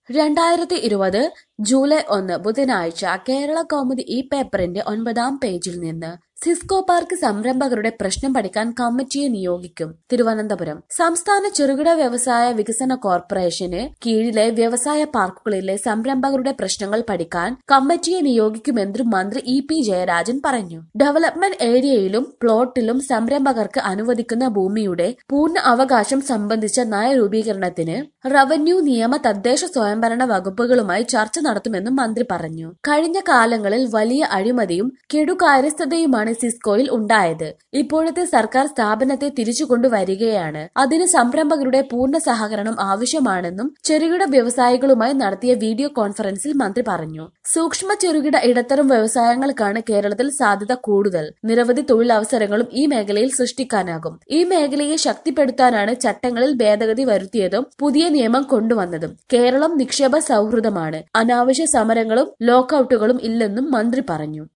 രണ്ടായിരത്തി ഇരുപത് ജൂലൈ ഒന്ന് ബുധനാഴ്ച കേരള കൗമുദി ഈ പേപ്പറിന്റെ ഒൻപതാം പേജിൽ നിന്ന് സിസ്കോ പാർക്ക് സംരംഭകരുടെ പ്രശ്നം പഠിക്കാൻ കമ്മിറ്റിയെ നിയോഗിക്കും തിരുവനന്തപുരം സംസ്ഥാന ചെറുകിട വ്യവസായ വികസന കോർപ്പറേഷന് കീഴിലെ വ്യവസായ പാർക്കുകളിലെ സംരംഭകരുടെ പ്രശ്നങ്ങൾ പഠിക്കാൻ കമ്മിറ്റിയെ നിയോഗിക്കുമെന്ന് മന്ത്രി ഇ പി ജയരാജൻ പറഞ്ഞു ഡെവലപ്മെന്റ് ഏരിയയിലും പ്ലോട്ടിലും സംരംഭകർക്ക് അനുവദിക്കുന്ന ഭൂമിയുടെ പൂർണ്ണ അവകാശം സംബന്ധിച്ച നയരൂപീകരണത്തിന് റവന്യൂ നിയമ തദ്ദേശ സ്വയംഭരണ വകുപ്പുകളുമായി ചർച്ച നടത്തുമെന്നും മന്ത്രി പറഞ്ഞു കഴിഞ്ഞ കാലങ്ങളിൽ വലിയ അഴിമതിയും കെടുകാര്യസ്ഥതയുമാണ് സിസ്കോയിൽ ഉണ്ടായത് ഇപ്പോഴത്തെ സർക്കാർ സ്ഥാപനത്തെ തിരിച്ചു കൊണ്ടുവരികയാണ് അതിന് സംരംഭകരുടെ പൂർണ്ണ സഹകരണം ആവശ്യമാണെന്നും ചെറുകിട വ്യവസായികളുമായി നടത്തിയ വീഡിയോ കോൺഫറൻസിൽ മന്ത്രി പറഞ്ഞു സൂക്ഷ്മ ചെറുകിട ഇടത്തരം വ്യവസായങ്ങൾക്കാണ് കേരളത്തിൽ സാധ്യത കൂടുതൽ നിരവധി തൊഴിലവസരങ്ങളും ഈ മേഖലയിൽ സൃഷ്ടിക്കാനാകും ഈ മേഖലയെ ശക്തിപ്പെടുത്താനാണ് ചട്ടങ്ങളിൽ ഭേദഗതി വരുത്തിയതും പുതിയ നിയമം കൊണ്ടുവന്നതും കേരളം നിക്ഷേപ സൗഹൃദമാണ് അനാവശ്യ സമരങ്ങളും ലോക്കൌട്ടുകളും ഇല്ലെന്നും മന്ത്രി പറഞ്ഞു